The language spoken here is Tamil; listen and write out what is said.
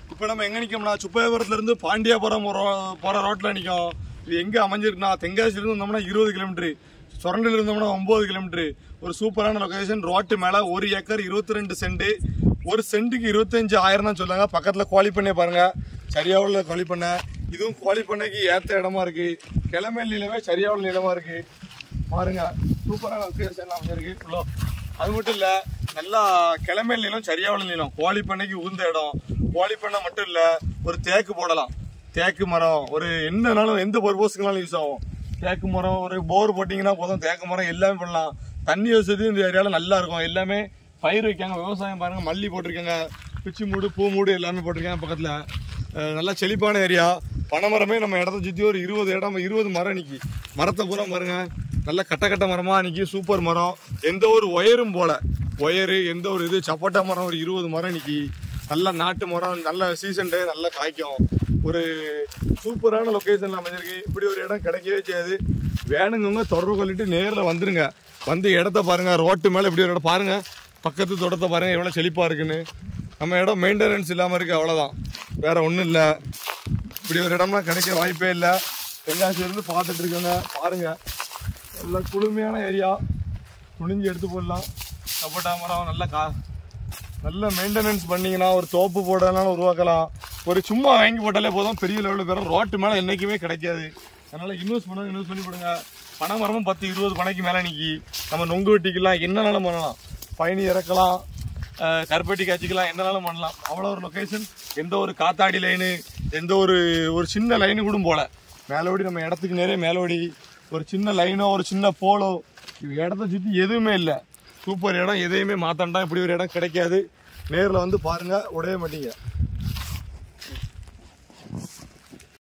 இப்போ நம்ம எங்க நிக்கோம்னா சுப்பையபுரத்துல இருந்து பாண்டியாபுரம் ரோ- போற ரோட்ல நிக்கோம் இது எங்க அமைஞ்சிருக்குன்னா தென்காசில இருந்து வந்தோம்னா இருபது கிலோமீட்டர் சுரண்டில இருந்தோம்னா ஒன்பது கிலோமீட்டர் ஒரு சூப்பரான லொகேஷன் ரோட்டு மேல ஒரு ஏக்கர் இருபத்தி ரெண்டு சென்ட் ஒரு சென்ட்டுக்கு இருபத்தஞ்சு ஆயிரம் தான் சொல்லுவாங்க பக்கத்துல கோழி பண்ணை பாருங்க சரியாவுள்ள கோழி பண்ணை இதுவும் கோழி பண்ணைக்கு ஏத்த இடமா இருக்கு கிளமை நிலமே சரியாவுள்ள இடமா இருக்கு பாருங்க சூப்பரான லொகேஷன் அமைஞ்சிருக்கு இவ்வளோ அது மட்டும் இல்ல நல்லா கிளமை நிலம் சரியாவுள்ள நிலம் கோழி பண்ணைக்கு உகுந்த இடம் கோழி பண்ணை மட்டும் இல்ல ஒரு தேக்கு போடலாம் தேக்கு மரம் ஒரு என்னனாலும் எந்த பர்பஸ்க்குனாலும் யூஸ் ஆகும் தேக்கு மரம் ஒரு போர் போட்டிங்கன்னா போதும் தேக்கு மரம் எல்லாமே பண்ணலாம் தண்ணி வசதி இந்த ஏரியாவில் நல்லா இருக்கும் எல்லாமே பயிர் வைக்காங்க விவசாயம் பாருங்க மல்லி போட்டிருக்காங்க பிச்சி மூடு பூ மூடு எல்லாமே போட்டிருக்காங்க பக்கத்தில் அஹ் நல்லா செழிப்பான ஏரியா பனைமரமே நம்ம இடத்த சுற்றி ஒரு இருபது இடம் இருபது மரம் நிற்கி மரத்தை பூரா பாருங்க நல்ல கட்ட கட்ட மரமாக நிற்கி சூப்பர் மரம் எந்த ஒரு ஒயரும் போல ஒயரு எந்த ஒரு இது சப்போட்டா மரம் ஒரு இருபது மரம் நிற்கி நல்ல நாட்டு மரம் நல்ல சீசன் டே நல்லா காய்க்கும் ஒரு சூப்பரான லொக்கேஷன்ல அமைஞ்சிருக்கு இப்படி ஒரு இடம் கிடைக்கவே செய்யாது வேணுங்கவங்க தொடர்பு கொள்ளிட்டு நேரில் வந்துருங்க வந்து இடத்த பாருங்க ரோட்டு மேலே இப்படி ஒரு இடம் பாருங்க பக்கத்து தோட்டத்தை பாருங்க எவ்வளோ செழிப்பாக இருக்குன்னு நம்ம இடம் மெயின்டெனன்ஸ் இல்லாமல் இருக்கு அவ்வளோதான் வேற ஒன்றும் இல்லை இப்படி ஒரு இடம்லாம் கிடைக்க வாய்ப்பே இல்லை தென்காசியிலேருந்து பார்த்துட்டு இருக்கோங்க பாருங்க நல்ல குளுமையான ஏரியா துணிஞ்சு எடுத்து போடலாம் சப்போட்டா மரம் நல்ல கா நல்ல மெயின்டெனன்ஸ் பண்ணீங்கன்னா ஒரு தோப்பு போடலாம் உருவாக்கலாம் ஒரு சும்மா வாங்கி போட்டாலே போதும் பெரிய லெவலில் பெறும் ரோட்டு மேலே என்றைக்குமே கிடைக்காது அதனால இன்வெஸ்ட் பண்ணுங்க இன்வெஸ்ட் பண்ணி போடுங்க பனை மரமும் பத்து இருபது பனைக்கு மேலே நிற்கி நம்ம நொங்கு வெட்டிக்கலாம் என்னனாலும் பண்ணலாம் பயணி இறக்கலாம் அஹ், கருப்பட்டி காய்ச்சிக்கலாம் என்னனாலும் பண்ணலாம் அவ்வளோ ஒரு லொக்கேஷன் எந்த ஒரு காத்தாடி லைனு எந்த ஒரு ஒரு சின்ன லைனு கூட போல மேலோடி நம்ம இடத்துக்கு நேரே மேலோடி ஒரு சின்ன லைனோ ஒரு சின்ன போலோ இது இடத்த சுற்றி எதுவுமே இல்லை சூப்பர் இடம் எதையுமே மாத்தாண்டா இப்படி ஒரு இடம் கிடைக்காது நேரில் வந்து பாருங்க உடைய மாட்டீங்க